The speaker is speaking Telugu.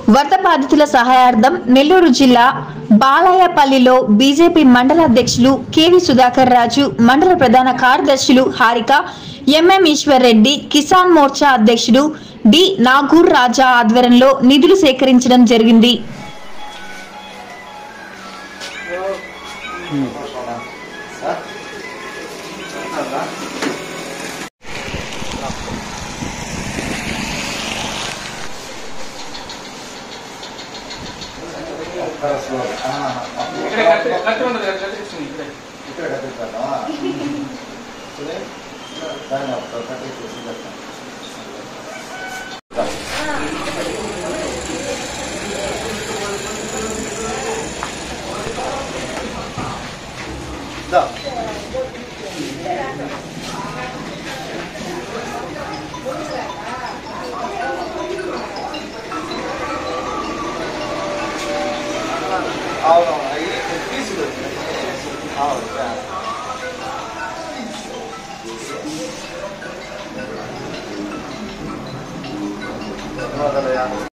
వరద బాధితుల సహాయార్థం నెల్లూరు జిల్లా బాలాయపల్లిలో బీజేపీ మండల అధ్యక్షులు కెవి సుధాకర్ రాజు మండల ప్రధాన కార్యదర్శులు హారిక ఎంఎం ఈశ్వర్ రెడ్డి కిసాన్ మోర్చా అధ్యక్షుడు డి నాగూర్ రాజా ఆధ్వర్యంలో నిధులు సేకరించడం జరిగింది ఇక్కడ కత్తి కత్తి ఉండదు కదా కత్తి ఇస్తుంది ఇక్కడే ఇక్కడ కట్టిస్తావా సరే దాన్ని అప్పుడు కట్టి చూసి పెడతాను దా. అవునవును అవి తీసుకు అవును ధన్యవాదాలయ్యా